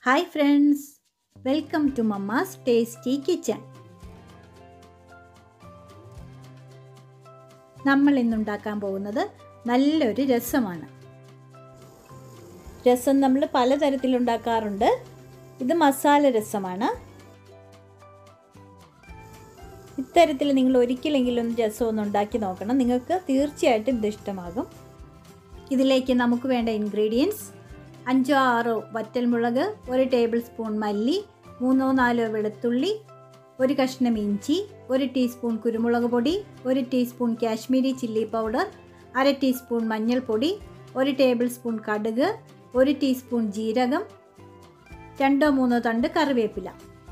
hi friends welcome to mamma's tasty kitchen നമ്മൾ ഇന്നുണ്ടാക്കാൻ പോകുന്നത് നല്ലൊരു രസമാണ് രസം നമ്മൾ പലതരത്തിലുണ്ടാക്കാറുണ്ട് ഇത് മസാല രസമാണ് ഇത്തരത്തിൽ നിങ്ങൾ ഒരിക്കലെങ്കിലും രസം ഒന്ന് ഉണ്ടാക്കി നോക്കണം നിങ്ങൾക്ക് തീർച്ചയായിട്ടും ഇത് ഇഷ്ടമാകും ഇതിലേക്ക് നമുക്ക് വേണ്ട ഇൻഗ്രീഡിയൻസ് അഞ്ചോ ആറോ വറ്റൽമുളക് ഒരു ടേബിൾ സ്പൂൺ മല്ലി മൂന്നോ നാലോ വെളുത്തുള്ളി ഒരു കഷ്ണം ഇഞ്ചി ഒരു ടീസ്പൂൺ കുരുമുളക് പൊടി ഒരു ടീസ്പൂൺ കാശ്മീരി ചില്ലി പൗഡർ അര ടീസ്പൂൺ മഞ്ഞൾപ്പൊടി ഒരു ടേബിൾ സ്പൂൺ കടുക് ഒരു ടീസ്പൂൺ ജീരകം രണ്ടോ മൂന്നോ തണ്ട് കറിവേപ്പില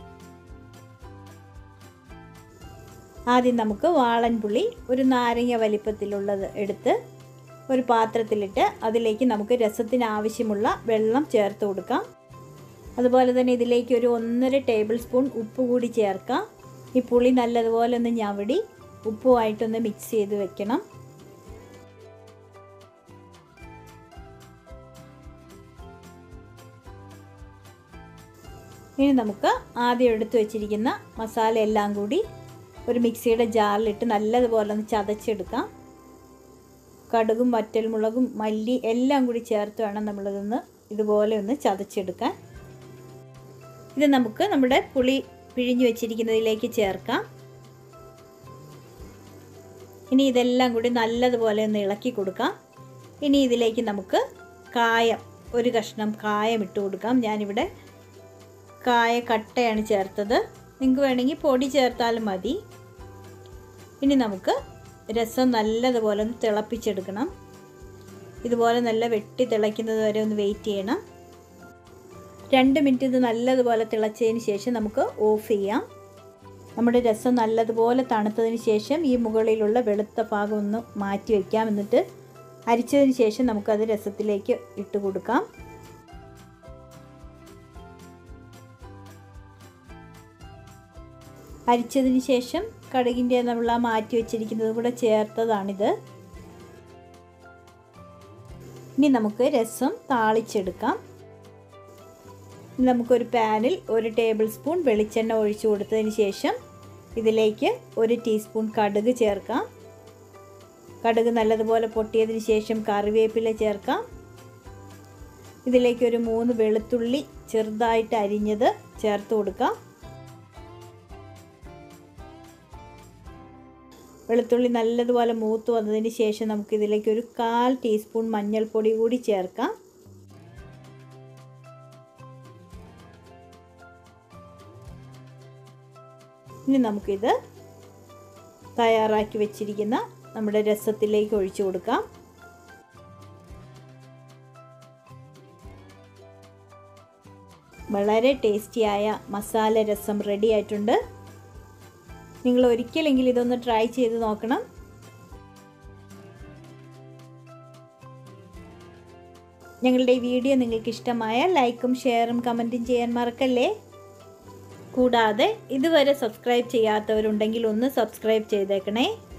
ആദ്യം നമുക്ക് വാളൻപുളി ഒരു നാരങ്ങ വലിപ്പത്തിലുള്ളത് എടുത്ത് ഒരു പാത്രത്തിലിട്ട് അതിലേക്ക് നമുക്ക് രസത്തിന് ആവശ്യമുള്ള വെള്ളം ചേർത്ത് കൊടുക്കാം അതുപോലെ തന്നെ ഇതിലേക്ക് ഒരു ഒന്നര ടേബിൾ സ്പൂൺ ഉപ്പ് കൂടി ചേർക്കാം ഈ പുളി നല്ലതുപോലെ ഒന്ന് ഞവടി ഉപ്പുമായിട്ടൊന്ന് മിക്സ് ചെയ്ത് വെക്കണം ഇനി നമുക്ക് ആദ്യം എടുത്തു വെച്ചിരിക്കുന്ന മസാല എല്ലാം കൂടി ഒരു മിക്സിയുടെ ജാറിലിട്ട് നല്ലതുപോലെ ഒന്ന് ചതച്ചെടുക്കാം കടുകും വറ്റൽമുളകും മല്ലി എല്ലാം കൂടി ചേർത്ത് വേണം നമ്മളിതൊന്ന് ഇതുപോലെ ഒന്ന് ചതച്ചെടുക്കാൻ ഇത് നമുക്ക് നമ്മുടെ പുളി പിഴിഞ്ഞു വെച്ചിരിക്കുന്നതിലേക്ക് ചേർക്കാം ഇനി ഇതെല്ലാം കൂടി നല്ലതുപോലെ ഒന്ന് ഇളക്കി കൊടുക്കാം ഇനി ഇതിലേക്ക് നമുക്ക് കായം ഒരു കഷ്ണം കായം ഇട്ട് കൊടുക്കാം ഞാനിവിടെ കായ കട്ടയാണ് ചേർത്തത് നിങ്ങൾക്ക് വേണമെങ്കിൽ പൊടി ചേർത്താലും മതി ഇനി നമുക്ക് രസം നല്ലതുപോലെ ഒന്ന് തിളപ്പിച്ചെടുക്കണം ഇതുപോലെ നല്ല വെട്ടി തിളയ്ക്കുന്നത് വരെ ഒന്ന് വെയിറ്റ് ചെയ്യണം രണ്ട് മിനിറ്റ് ഇത് നല്ലതുപോലെ തിളച്ചതിന് ശേഷം നമുക്ക് ഓഫ് ചെയ്യാം നമ്മുടെ രസം നല്ലതുപോലെ തണുത്തതിന് ശേഷം ഈ മുകളിലുള്ള വെളുത്ത ഭാഗം ഒന്ന് മാറ്റി വയ്ക്കാം എന്നിട്ട് അരിച്ചതിന് ശേഷം നമുക്കത് രസത്തിലേക്ക് ഇട്ട് കൊടുക്കാം അരിച്ചതിന് ശേഷം കടുകിൻ്റെ നമ്മൾ ആ മാറ്റി വെച്ചിരിക്കുന്നത് കൂടെ ചേർത്തതാണിത് ഇനി നമുക്ക് രസം താളിച്ചെടുക്കാം നമുക്കൊരു പാനിൽ ഒരു ടേബിൾ സ്പൂൺ വെളിച്ചെണ്ണ ഒഴിച്ചു കൊടുത്തതിന് ശേഷം ഇതിലേക്ക് ഒരു ടീസ്പൂൺ കടുക് ചേർക്കാം കടുക് നല്ലതുപോലെ പൊട്ടിയതിന് ശേഷം കറിവേപ്പില ചേർക്കാം ഇതിലേക്ക് ഒരു മൂന്ന് വെളുത്തുള്ളി ചെറുതായിട്ട് അരിഞ്ഞത് ചേർത്ത് കൊടുക്കാം വെളുത്തുള്ളി നല്ലതുപോലെ മൂത്ത് വന്നതിന് ശേഷം നമുക്ക് ഇതിലേക്ക് ഒരു കാൽ ടീസ്പൂൺ മഞ്ഞൾപ്പൊടി കൂടി ചേർക്കാം ഇനി നമുക്കിത് തയ്യാറാക്കി വെച്ചിരിക്കുന്ന നമ്മുടെ രസത്തിലേക്ക് ഒഴിച്ചു കൊടുക്കാം വളരെ ടേസ്റ്റിയായ മസാല രസം റെഡി ആയിട്ടുണ്ട് നിങ്ങൾ ഒരിക്കലെങ്കിലും ഇതൊന്ന് ട്രൈ ചെയ്ത് നോക്കണം ഞങ്ങളുടെ ഈ വീഡിയോ നിങ്ങൾക്ക് ഇഷ്ടമായാൽ ലൈക്കും ഷെയറും കമൻറ്റും ചെയ്യാൻ മറക്കല്ലേ കൂടാതെ ഇതുവരെ സബ്സ്ക്രൈബ് ചെയ്യാത്തവരുണ്ടെങ്കിൽ ഒന്ന് സബ്സ്ക്രൈബ് ചെയ്തേക്കണേ